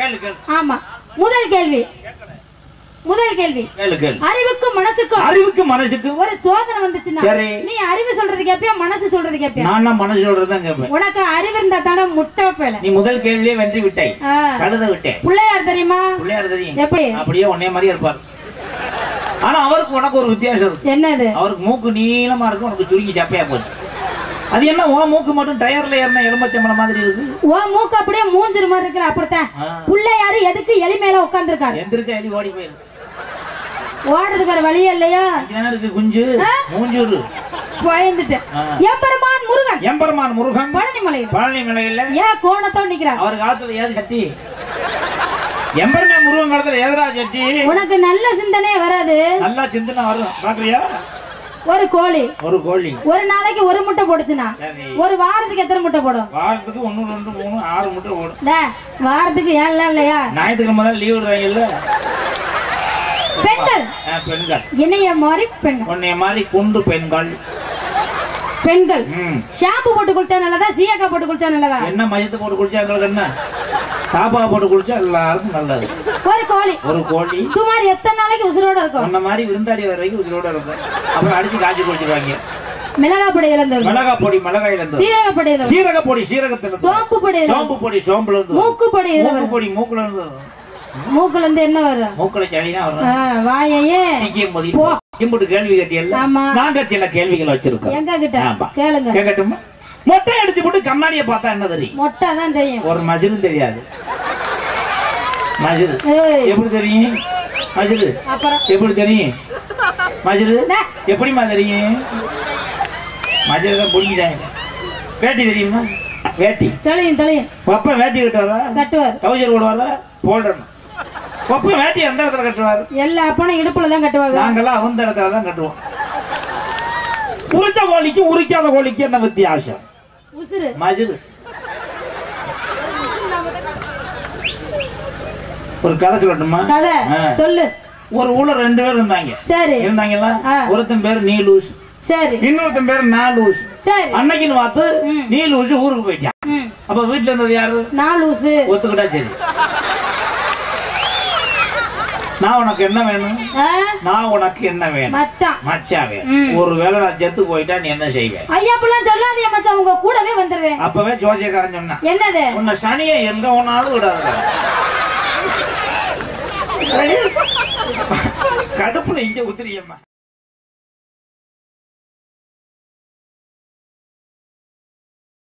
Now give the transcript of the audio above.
கேளு கேளு ஆமா முதல் கேள்வி முதல் கேள்வி கேளு கேளு அறிவுக்கும் மனசுக்கும் அறிவுக்கு மனசுக்கு ஒரு சோதனை வந்துச்சுன்னா சரி. நீ அறிவு சொல்றது கேப்பியா மனசு சொல்றது கேப்பியா நான் தான் மனசு சொல்றதுதான் கேட்பேன் உனக்கு அறிவு இருந்தா தானே முட்டை பேல நீ முதல் கேள்வியே வெற்றி விட்டாய் ஆ. கழுத விட்டேன் பிள்ளையார் தெரியுமா பிள்ளையார் தெரியும் எப்படி அப்படியே உன்னைய மாதிரியே இருப்பார் ஆனா அவருக்கு உனக்கு ஒரு வித்தியாசம் இருக்கு என்னது அவருக்கு மூக்கு நீளமா இருக்கும் உனக்கு சுருங்கி சப்பையா போச்சு அது என்ன உன் மூக்கு மட்டும் டயர்ல ஏறின எலும்பச்சம்பளம் மாதிரி இருக்கு ஓ மூக்கு அப்படியே மூஞ்சிரு மாதிரி இருக்குல்ல அப்படித்தான் ஆ. பிள்ளையாரு எதுக்கு எலி மேல உட்கார்ந்துருக்காரு எந்திரிச்சா எலி ஓடி போயிருக்கு ஓடுறதுக்கு ஒரு வழியே இல்லையா அஞ்சு நேரம் இருக்கு குஞ்சு மூஞ்சூரு பயந்துட்டேன் ஆ. எம்பெருமான் முருகன் எம்பெருமான் முருகன் பழனிமலை பழனி மலையில ஏன் கோணத்தோட நிக்கிறார் அவர் காலத்துல ஏது சட்டி எம்பெருமான் முருகன் காலத்துல ஏதரா சட்டி உனக்கு நல்ல சிந்தனையே வராது நல்லா சிந்தனை வரும் பாக்குறியா ஒரு கோழி ஒரு கோழி ஒரு நாளைக்கு ஒரு முட்டை போடுச்சுன்னா சரி ஒரு வாரத்துக்கு எத்தனை முட்டை போடும் வாரத்துக்கு ஒண்ணு ரெண்டு மூணு ஆறு முட்டை ஓடும் டே, வாரத்துக்கு ஏன்லாம் இல்லையா ஞாயிற்றுக்கிழமை தான் லீவ் விடுறாங்கல்ல பெண்கள் ஆ, பெண்கள் இணைய மாதிரி பெண்கள் உன்னைய மாதிரி குண்டு பெண்கள் பெண்கள் ம் ஷாம்பு போட்டு குளிச்சா நல்லதா சீயக்கா போட்டு குளிச்சா நல்லதா என்ன மயத்தை போட்டு குடிச்சா எங்களுக்கு என்ன சாப்பா போட்டு குடிச்சா எல்லாருக்கும் நல்லது ஒரு கோழி ஒரு கோழி சுமார் எத்தனை நாளைக்கு உசுரோட இருக்கும் உன்ன மாதிரி விருந்தாடி வர வரைக்கும் உயிரோட இருக்கும் அப்புறம் அடிச்சு காய்ச்சி குடிச்சிருவாங்க மிளகா பொடி இருந்து வரும் மிளகா பொடி மிளகாயில இருந்து சீரக பொடி இதுல வரும். சீரக பொடி சீரகத்துல இருந்து சோம்பு பொடி இதுல வரும். சோம்பு பொடி சோம்புல இருந்து மூக்கு பொடி இதுல மூக்கு வரும் பொடி மூக்குல இருந்து மூக்குல இருந்து என்ன வரும் மூக்குல சளிதான் வரும் ஆ, வாயையே டிக்கியும் போது போ. இம்புட்டு கேள்வி கேட்டியல்ல ஆமா. நாங்க சில கேள்விகள் வச்சிருக்கோம் எங்க கிட்ட ஆமா. கேளுங்க கேட்கட்டுமா மொட்டை அடிச்சு போட்டு கண்ணாடியை பார்த்தா என்ன தெரியும் மொட்டை தான் தெரியும் ஒரு மசிலும் தெரியாது மசில் ஏய், எப்படி தெரியும் மசில் அப்புறம் எப்படி தெரியும் மசில் டே, எப்படிம்மா தெரியும் மசில் தான் பிடிக்கிட்டாங்க வேட்டி தெரியுமா வேட்டி தெளியும் தெளியும் ஒப்ப வேட்டி கட்டுவாரா கட்டுவார் கவுச்சர் போடுவாரா போடணும் ஒப்ப வேட்டி எந்த இடத்துல கட்டுவாரு எல்லா அப்பனும் இடுப்புல தான் கட்டுவாங்க நாங்கெல்லாம் அந்த இடத்துல தான் கட்டுவோம் உரிச்ச கோழிக்கும் உரிக்காத கோழிக்கும் என்ன வித்தியாசம் உசுரு மஜிது ஒரு கதை சொல்லட்டுமா கதை ஆ. சொல்லு ஒரு ஊர்ல ரெண்டு பேர் இருந்தாங்க சரி இருந்தாங்களா ஆ. ஒருத்தன் பேர் நீ லூஸ் சரி இன்னொருத்தன் பேர் நான் லூஸ் சரி அன்னைக்குன்னு பார்த்து ம். நீ லூஸ் ஊருக்கு போயிட்டான் ம் அப்ப வீட்டுல இருந்தது யாரு நாலு உசு ஒத்துக்கிட்டா சரி நான் உனக்கு என்ன வேணும் ஆ, நான் உனக்கு என்ன வேணும் மச்சான் மச்சாவே ம். ஒருவேளை நான் செத்து போயிட்டா நீ என்ன செய்வேன் ஐயா அப்படிலாம் சொல்லாதீங்க மச்சான் உங்க கூடவே வந்துருவேன் அப்பவே ஜோசியக்காரன் சொன்னான் என்னது உன்னை சனியை எங்க ஒன்னாலும் விடாத கடுப்புல இங்க உத்திரியம்மா